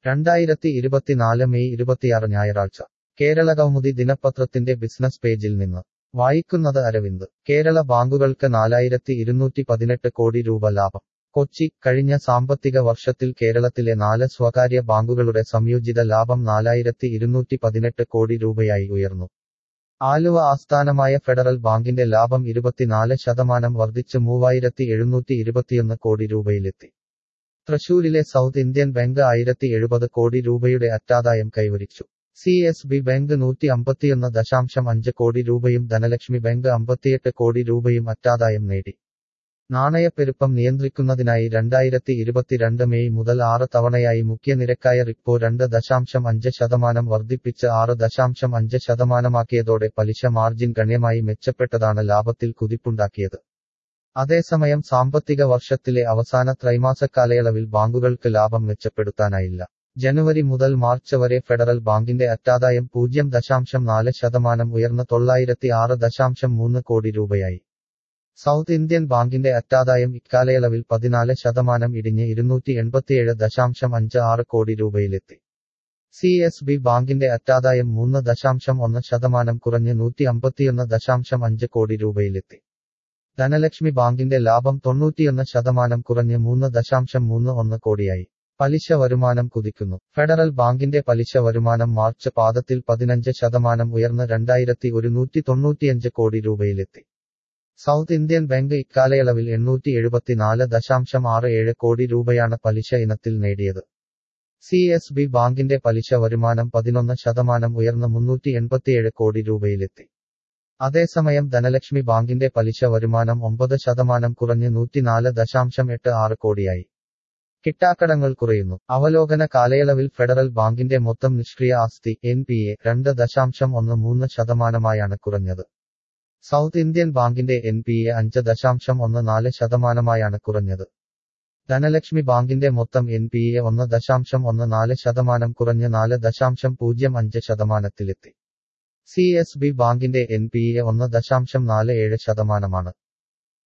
രണ്ടായിരത്തി ഇരുപത്തിനാല് മെയ് ഇരുപത്തിയാറ് ഞായറാഴ്ച കേരള കൗമുദി ദിനപത്രത്തിന്റെ ബിസിനസ് പേജിൽ നിന്ന് വായിക്കുന്നത് അരവിന്ദ് കേരള ബാങ്കുകൾക്ക് നാലായിരത്തി ഇരുന്നൂറ്റി പതിനെട്ട് കോടി രൂപ ലാഭം കൊച്ചി കഴിഞ്ഞ സാമ്പത്തിക വർഷത്തിൽ കേരളത്തിലെ നാല് സ്വകാര്യ ബാങ്കുകളുടെ സംയോജിത ലാഭം നാലായിരത്തി ഇരുന്നൂറ്റി പതിനെട്ട് കോടി രൂപയായി ഉയർന്നു ആലുവ ആസ്ഥാനമായ ഫെഡറൽ ബാങ്കിന്റെ ലാഭം ഇരുപത്തിനാല് ശതമാനം വർദ്ധിച്ച് മൂവായിരത്തി എഴുന്നൂറ്റി ഇരുപത്തിയൊന്ന് കോടി രൂപയിലെത്തി തൃശൂരിലെ സൗത്ത് ഇന്ത്യൻ ബാങ്ക് ആയിരത്തി എഴുപത് കോടി രൂപയുടെ അറ്റാദായം കൈവരിച്ചു സി എസ് ബി ബാങ്ക് നൂറ്റി അമ്പത്തിയൊന്ന് ദശാംശം അഞ്ച് കോടി രൂപയും ധനലക്ഷ്മി ബാങ്ക് അമ്പത്തിയെട്ട് കോടി രൂപയും അറ്റാദായം നേടി നാണയപ്പെരുപ്പം നിയന്ത്രിക്കുന്നതിനായി രണ്ടായിരത്തി ഇരുപത്തിരണ്ട് മെയ് മുതൽ ആറ് തവണയായി മുഖ്യനിരക്കായ റിപ്പോ രണ്ട് ദശാംശം അഞ്ച് ശതമാനം വർദ്ധിപ്പിച്ച് ആറ് ദശാംശം അഞ്ച് ശതമാനമാക്കിയതോടെ പലിശ മാർജിൻ ഗണ്യമായി മെച്ചപ്പെട്ടതാണ് ലാഭത്തിൽ കുതിപ്പുണ്ടാക്കിയത് അതേസമയം സാമ്പത്തിക വർഷത്തിലെ അവസാന ത്രൈമാസക്കാലയളവിൽ ബാങ്കുകൾക്ക് ലാഭം മെച്ചപ്പെടുത്താനായില്ല ജനുവരി മുതൽ മാർച്ച് വരെ ഫെഡറൽ ബാങ്കിന്റെ അറ്റാദായം പൂജ്യം ദശാംശം നാല് ശതമാനം ഉയർന്ന് തൊള്ളായിരത്തി ആറ് ദശാംശം മൂന്ന് കോടി രൂപയായി സൗത്ത് ഇന്ത്യൻ ബാങ്കിന്റെ അറ്റാദായം ഇക്കാലയളവിൽ പതിനാല് ശതമാനം ഇടിഞ്ഞ് ഇരുന്നൂറ്റി എൺപത്തിയേഴ് ദശാംശം അഞ്ച് ആറ് കോടി രൂപയിലെത്തി സി എസ് ബി ബാങ്കിന്റെ അറ്റാദായം മൂന്ന് ദശാംശം ഒന്ന് ശതമാനം കുറഞ്ഞ് നൂറ്റി അമ്പത്തിയൊന്ന് ദശാംശം അഞ്ച് കോടി രൂപയിലെത്തി ധനലക്ഷ്മി ബാങ്കിന്റെ ലാഭം തൊണ്ണൂറ്റിയൊന്ന് ശതമാനം കുറഞ്ഞ് മൂന്ന് ദശാംശം മൂന്ന് ഒന്ന് കോടിയായി പലിശ വരുമാനം കുതിക്കുന്നു ഫെഡറൽ ബാങ്കിന്റെ പലിശ വരുമാനം മാർച്ച് പാദത്തിൽ പതിനഞ്ച് ശതമാനം ഉയർന്ന് രണ്ടായിരത്തി ഒരുന്നൂറ്റി തൊണ്ണൂറ്റിയഞ്ച് കോടി രൂപയിലെത്തി സൗത്ത് ഇന്ത്യൻ ബാങ്ക് ഇക്കാലയളവിൽ എണ്ണൂറ്റി എഴുപത്തിനാല് ദശാംശം ആറ് ഏഴ് കോടി രൂപയാണ് പലിശ ഇനത്തിൽ നേടിയത് സി എസ് ബി ബാങ്കിന്റെ പലിശ വരുമാനം പതിനൊന്ന് ശതമാനം ഉയർന്ന് മുന്നൂറ്റി എൺപത്തിയേഴ് കോടി രൂപയിലെത്തി അതേസമയം ധനലക്ഷ്മി ബാങ്കിന്റെ പലിശ വരുമാനം ഒമ്പത് ശതമാനം കുറഞ്ഞ് നൂറ്റിനാല് ദശാംശം എട്ട് ആറ് കോടിയായി കിട്ടാക്കടങ്ങൾ കുറയുന്നു അവലോകന കാലയളവിൽ ഫെഡറൽ ബാങ്കിന്റെ മൊത്തം നിഷ്ക്രിയ ആസ്തി എൻ പി എ രണ്ട് ദശാംശം ഒന്ന് മൂന്ന് ശതമാനമായാണ് കുറഞ്ഞത് സൗത്ത് ഇന്ത്യൻ ബാങ്കിന്റെ എൻ പി എ അഞ്ച് ദശാംശം ഒന്ന് നാല് ശതമാനമായാണ് കുറഞ്ഞത് ധനലക്ഷ്മി ബാങ്കിന്റെ മൊത്തം എൻ പി എ ഒന്ന് ദശാംശം ഒന്ന് നാല് ശതമാനം കുറഞ്ഞ് നാല് ദശാംശം പൂജ്യം അഞ്ച് ശതമാനത്തിലെത്തി സി എസ് ബി ബാങ്കിന്റെ എൻ പി എ ഒന്ന് ദശാംശം നാല് ഏഴ് ശതമാനമാണ്